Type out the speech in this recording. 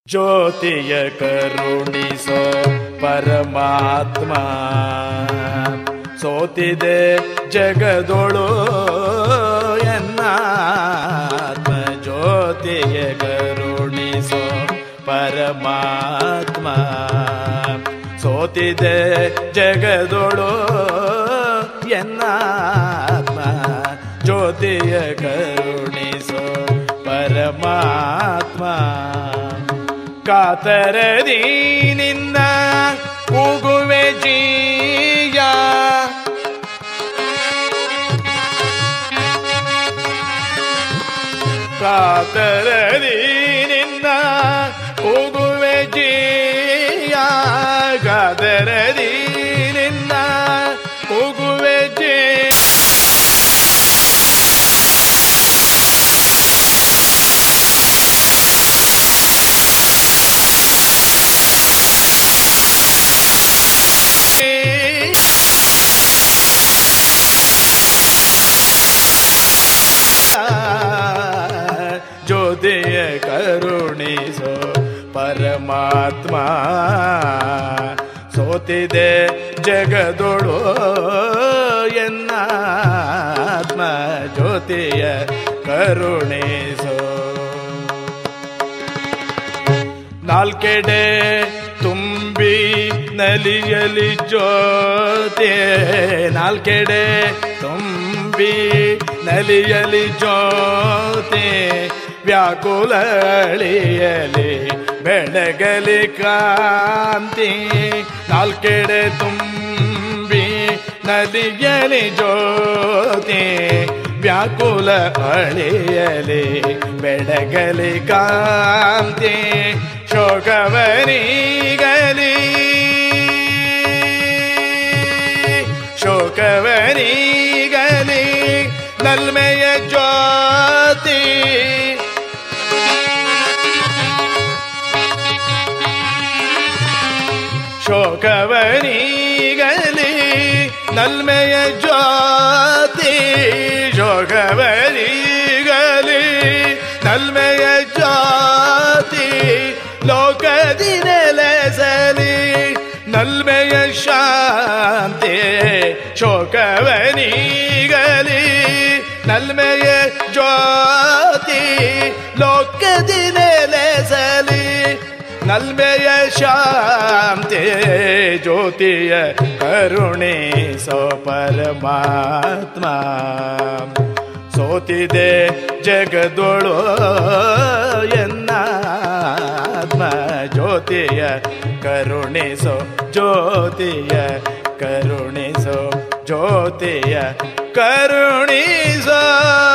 ಜ್ಯೋತಿಯ ಕರುಣಿಸೋ ಪರಮಾತ್ಮ ಸೋತಿದೆ ಜಗದೊಳು ಎನ್ನಾತ್ಮ ಜ್ಯೋತಿಯ ಕರುಣಿಸೋ ಪರಮಾತ್ಮ ಸೋತಿದೆ ಜಗದೊಳು ಎನ್ನಾತ್ಮ ಜ್ಯೋತಿಯ ಕರುಣಿಸೋ ಪರಮಾತ್ಮ ಕಾತರದಿ ನಿನ್ನ ಕೂಗುವೆ ಜೀಯ ಕಾತರದಿ ನಿನ್ನ ಕೂಗುವೆ ಜೀಯ ಕಾತರದಿ ನಿನ್ನ ಕೂಗುವೆ ಜೀಯ ಜ್ಯೋತಿಯ ಕರುಣಿಸೋ ಪರಮಾತ್ಮ ಸೋತಿದೆ ಜಗದೊಳು ಎನ್ನಾತ್ಮ ಜ್ಯೋತಿಯ ಕರುಣಿಸೋ ನಾಲ್ಕೆಡೆ ತುಂಬಿ ನಲಿಯಲಿ ಜ್ಯೋತಿ ನಾಲ್ಕೆಡೆ ತುಂಬಿ ನಲಿಯಲಿ ಜ್ಯೋತಿ ವ್ಯಾಕುಲಳಿಯಲಿ ಬೆಳಗಲಿ ಕಾಂತಿ ನಾಲ್ಕೆಡೆ ತುಂಬಿ ನಲಿಯಲಿ ಜ್ಯೋತಿ ವ್ಯಾಕುಲ ಅಳಿಯಲಿ ಬೆಳಗಲಿ ಕಾಂತಿ ಶೋಕವನಿಗಲಿ ಶೋಕವನಿಗಲಿ ನಲ್ಮೆಯ ಜ್ಯೋತಿ ಶೋಕವನಿಗಲಿ ನಲ್ಮೆಯ ಜ್ಯೋತಿ ಶೋಕವನಿಗಲಿ ನಲ್ಮೆಯ ಜ್ಯೋತಿ ಲೋಕದಿ ನೆಲೆಸಲಿ ನಲ್ಮೆಯ ಶಾಂತಿ ಶೋಕವನಿಗಲಿ ನಲ್ಮೆಯ ಜ್ಯೋತಿ ಲೋಕದಿ ನೆಲೆಸಲಿ ನಲ್ಮೆಯ ಶಾಂತಿ ಜ್ಯೋತಿಯ ಕರುಣೆ ಸೋ ಪರಮಾತ್ಮ ಸೋತಿದೆ ಜಗದೊಳು ಎನ್ನಾತ್ಮ ಜ್ಯೋತಿಯ ಕರುಣಿಸೋ ಜ್ಯೋತಿಯ ಕರುಣಿಸೋ ಜ್ಯೋತಿಯ ಕರುಣಿಸೋ